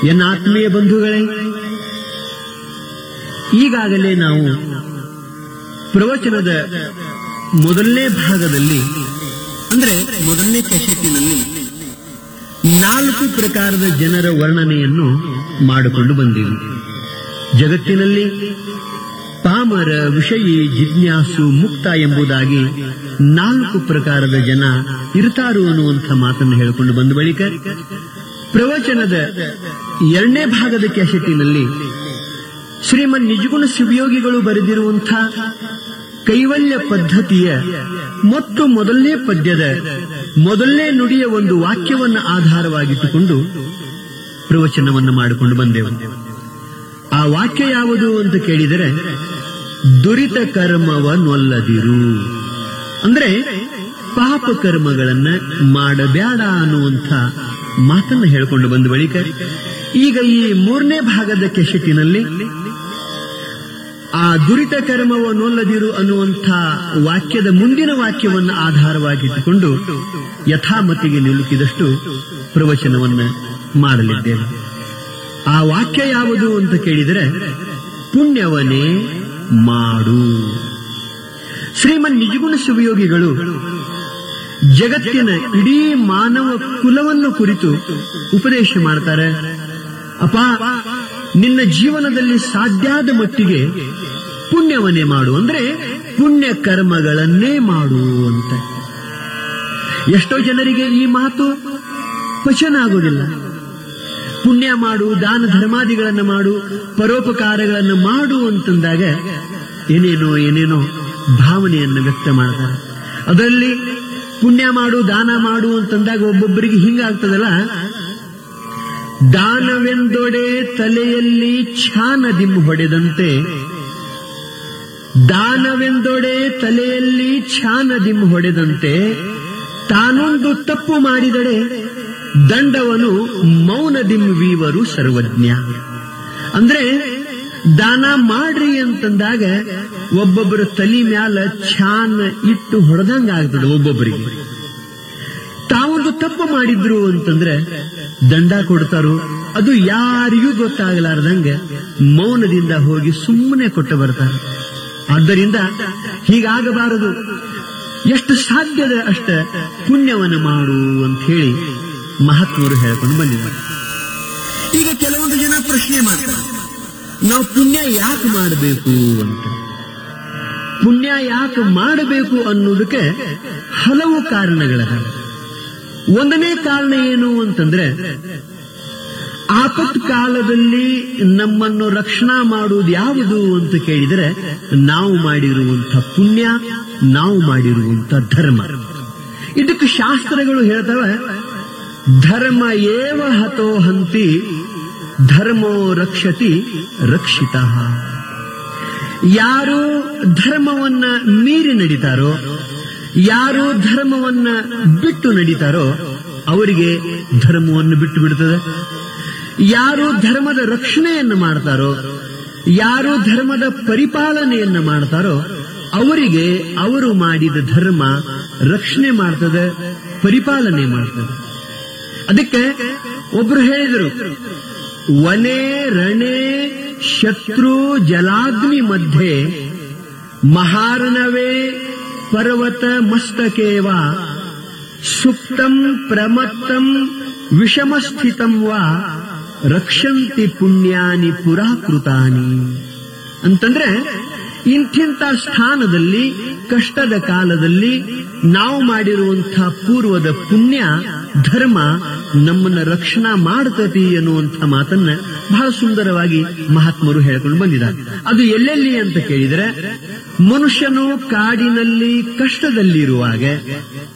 ಎನ್ನ ಆತ್ಮೀಯ ಬಂಧುಗಳೇ ಈಗಾಗಲೇ ನಾವು ಪ್ರವಚನದ ಮೊದಲನೇ ಭಾಗದಲ್ಲಿ ಅಂದ್ರೆ ಮೊದಲನೇ ಕೆಸೆಟ್ಟಿನಲ್ಲಿ ನಾಲ್ಕು ಪ್ರಕಾರದ ಜನರ ವರ್ಣನೆಯನ್ನು ಮಾಡಿಕೊಂಡು ಬಂದೆವು ಜಗತ್ತಿನಲ್ಲಿ ಪಾಮರ ವಿಷಯಿ ಜಿಜ್ಞಾಸು ಮುಕ್ತ ಎಂಬುದಾಗಿ ನಾಲ್ಕು ಪ್ರಕಾರದ ಜನ ಇರ್ತಾರು ಅನ್ನುವಂಥ ಮಾತನ್ನು ಹೇಳಿಕೊಂಡು ಬಂದ ಬಳಿಕ ಪ್ರವಚನದ ಎರಡನೇ ಭಾಗದ ಕೆಸೆಟ್ಟಿನಲ್ಲಿ ಶ್ರೀಮನ್ ನಿಜಗುಣ ಶಿವಯೋಗಿಗಳು ಬರೆದಿರುವಂಥ ಕೈವಲ್ಯ ಪದ್ಧತಿಯ ಮತ್ತು ಮೊದಲನೇ ಪದ್ಯದ ಮೊದಲನೇ ನುಡಿಯ ಒಂದು ವಾಕ್ಯವನ್ನು ಆಧಾರವಾಗಿಟ್ಟುಕೊಂಡು ಪ್ರವಚನವನ್ನು ಮಾಡಿಕೊಂಡು ಬಂದೆವು ಆ ವಾಕ್ಯ ಯಾವುದು ಅಂತ ಕೇಳಿದರೆ ದುರಿತ ಕರ್ಮವನ್ನೊಲ್ಲದಿರು ಅಂದ್ರೆ ಪಾಪ ಕರ್ಮಗಳನ್ನ ಮಾಡಬೇಡ ಅನ್ನುವಂಥ ಮಾತನ್ನು ಹೇಳಿಕೊಂಡು ಬಂದ ಬಳಿಕ ಈಗ ಈ ಮೂರನೇ ಭಾಗದ ಕೆಶೆಟ್ಟಿನಲ್ಲಿ ಆ ದುರಿತ ಕರ್ಮವನ್ನೊಲ್ಲದಿರು ಅನ್ನುವಂಥ ವಾಕ್ಯದ ಮುಂದಿನ ವಾಕ್ಯವನ್ನು ಆಧಾರವಾಗಿಟ್ಟುಕೊಂಡು ಯಥಾಮತಿಗೆ ನಿಲುಕಿದಷ್ಟು ಪ್ರವಚನವನ್ನ ಮಾಡಲಿದ್ದೇವೆ ಆ ವಾಕ್ಯ ಯಾವುದು ಅಂತ ಕೇಳಿದರೆ ಪುಣ್ಯವನೇ ಮಾಡು ಶ್ರೀಮನ್ ನಿಜಗುಣ ಶಿವಯೋಗಿಗಳು ಜಗತ್ತಿನ ಇಡೀ ಮಾನವ ಕುಲವನ್ನು ಕುರಿತು ಉಪದೇಶ ಮಾಡ್ತಾರೆ ಅಪ್ಪ ನಿನ್ನ ಜೀವನದಲ್ಲಿ ಸಾಧ್ಯಾದ ಮಟ್ಟಿಗೆ ಪುಣ್ಯವನ್ನೇ ಮಾಡು ಅಂದ್ರೆ ಪುಣ್ಯ ಕರ್ಮಗಳನ್ನೇ ಮಾಡು ಅಂತ ಎಷ್ಟೋ ಜನರಿಗೆ ಈ ಮಾತು ಪಚನ ಆಗುವುದಿಲ್ಲ ಪುಣ್ಯ ಮಾಡು ದಾನ ಧರ್ಮಾದಿಗಳನ್ನು ಮಾಡು ಪರೋಪಕಾರಗಳನ್ನು ಮಾಡು ಅಂತಂದಾಗ ಏನೇನೋ ಏನೇನೋ ಭಾವನೆಯನ್ನು ವ್ಯಕ್ತ ಮಾಡ್ತಾರೆ ಅದರಲ್ಲಿ ಪುಣ್ಯ ಮಾಡು ದಾನ ಮಾಡು ಅಂತಂದಾಗ ಒಬ್ಬೊಬ್ಬರಿಗೆ ಹಿಂಗಾಗ್ತದಲ್ಲ ದಾನವೆಂದೊಡೆ ತಲೆಯಲ್ಲಿ ಛಾನದಿಮ್ ಹೊಡೆದಂತೆ ದಾನವೆಂದೊಡೆ ತಲೆಯಲ್ಲಿ ಛಾನದಿಮ್ ಹೊಡೆದಂತೆ ತಾನೊಂದು ತಪ್ಪು ಮಾಡಿದಡೆ ದಂಡವನು ಮೌನದಿಮ್ವೀವರು ಸರ್ವಜ್ಞ ಅಂದ್ರೆ ದಾನ ಮಾಡ್ರಿ ಅಂತಂದಾಗ ಒಬ್ಬೊಬ್ಬರ ತಲಿ ಮ್ಯಾಲ ಛಾನ್ ಇಟ್ಟು ಹೊಡೆದಂಗ ಆಗ್ತದೆ ಒಬ್ಬೊಬ್ಬರಿಗೆ ತಾವೊಂದು ತಪ್ಪು ಮಾಡಿದ್ರು ಅಂತಂದ್ರೆ ದಂಡ ಕೊಡ್ತಾರೋ ಅದು ಯಾರಿಗೂ ಗೊತ್ತಾಗಲಾರ್ದಂಗ ಮೌನದಿಂದ ಹೋಗಿ ಸುಮ್ಮನೆ ಕೊಟ್ಟು ಬರ್ತಾರೆ ಆದ್ದರಿಂದ ಹೀಗಾಗಬಾರದು ಎಷ್ಟು ಸಾಧ್ಯದ ಅಷ್ಟ ಪುಣ್ಯವನ್ನು ಮಾಡು ಅಂತ ಹೇಳಿ ಮಹಾತ್ಮರು ಹೇಳ್ಕೊಂಡು ಬಂದಿದ್ದಾರೆ ಈಗ ಕೆಲವೊಂದು ಜನ ಪ್ರಶ್ನೆ ಮಾಡ್ತಾರೆ ನಾವು ಪುಣ್ಯ ಯಾಕೆ ಮಾಡಬೇಕು ಅಂತ ಪುಣ್ಯ ಯಾಕೆ ಮಾಡಬೇಕು ಅನ್ನೋದಕ್ಕೆ ಹಲವು ಕಾರಣಗಳಿದಾವೆ ಒಂದನೇ ಕಾರಣ ಏನು ಅಂತಂದ್ರೆ ಆಪತ್ ಕಾಲದಲ್ಲಿ ನಮ್ಮನ್ನು ರಕ್ಷಣಾ ಮಾಡುವುದು ಯಾವುದು ಅಂತ ಕೇಳಿದರೆ ನಾವು ಮಾಡಿರುವಂಥ ಪುಣ್ಯ ನಾವು ಮಾಡಿರುವಂಥ ಧರ್ಮ ಇದಕ್ಕೆ ಶಾಸ್ತ್ರಗಳು ಹೇಳ್ತವೆ ಧರ್ಮ ಏವ ಹತೋ ಹಂತಿ ಧರ್ಮೋ ರಕ್ಷತಿ ರಕ್ಷಿತ ಯಾರು ಧರ್ಮವನ್ನ ಮೀರಿ ನಡೀತಾರೋ ಯಾರು ಧರ್ಮವನ್ನ ಬಿಟ್ಟು ನಡೀತಾರೋ ಅವರಿಗೆ ಧರ್ಮವನ್ನು ಬಿಟ್ಟು ಬಿಡುತ್ತದೆ ಯಾರು ಧರ್ಮದ ರಕ್ಷಣೆಯನ್ನು ಮಾಡ್ತಾರೋ ಯಾರು ಧರ್ಮದ ಪರಿಪಾಲನೆಯನ್ನ ಮಾಡ್ತಾರೋ ಅವರಿಗೆ ಅವರು ಮಾಡಿದ ಧರ್ಮ ರಕ್ಷಣೆ ಮಾಡ್ತದೆ ಪರಿಪಾಲನೆ ಮಾಡ್ತದೆ ಅದಕ್ಕೆ ಒಬ್ರು ಹೇಳಿದರು ವನೆ ರಣೆ ಶತ್ರು ಜಲಾಗ್ನಿ ಮಧ್ಯೆ ಮಹಾರ್ಣವೇ ಪರ್ವತ ಮಸ್ತಕೇವ ಸುಪ್ತಂ ಪ್ರಮತ್ತಂ ವಿಷಮಸ್ಥಿತಂ ವಾ ರಕ್ಷಂತಿ ಪುಣ್ಯಾನಿ ಪುರಾಕೃತಾನಿ ಅಂತಂದ್ರೆ ಇಂಥಿಂಥ ಸ್ಥಾನದಲ್ಲಿ ಕಷ್ಟದ ಕಾಲದಲ್ಲಿ ನಾವು ಮಾಡಿರುವಂತಹ ಪೂರ್ವದ ಪುಣ್ಯ ಧರ್ಮ ನಮ್ಮನ್ನ ರಕ್ಷಣಾ ಮಾಡ್ತತಿ ಎನ್ನುವಂಥ ಮಾತನ್ನ ಬಹಳ ಸುಂದರವಾಗಿ ಮಹಾತ್ಮರು ಹೇಳ್ಕೊಂಡು ಬಂದಿದ್ದಾರೆ ಅದು ಎಲ್ಲೆಲ್ಲಿ ಅಂತ ಕೇಳಿದರೆ ಮನುಷ್ಯನು ಕಾಡಿನಲ್ಲಿ ಕಷ್ಟದಲ್ಲಿರುವಾಗ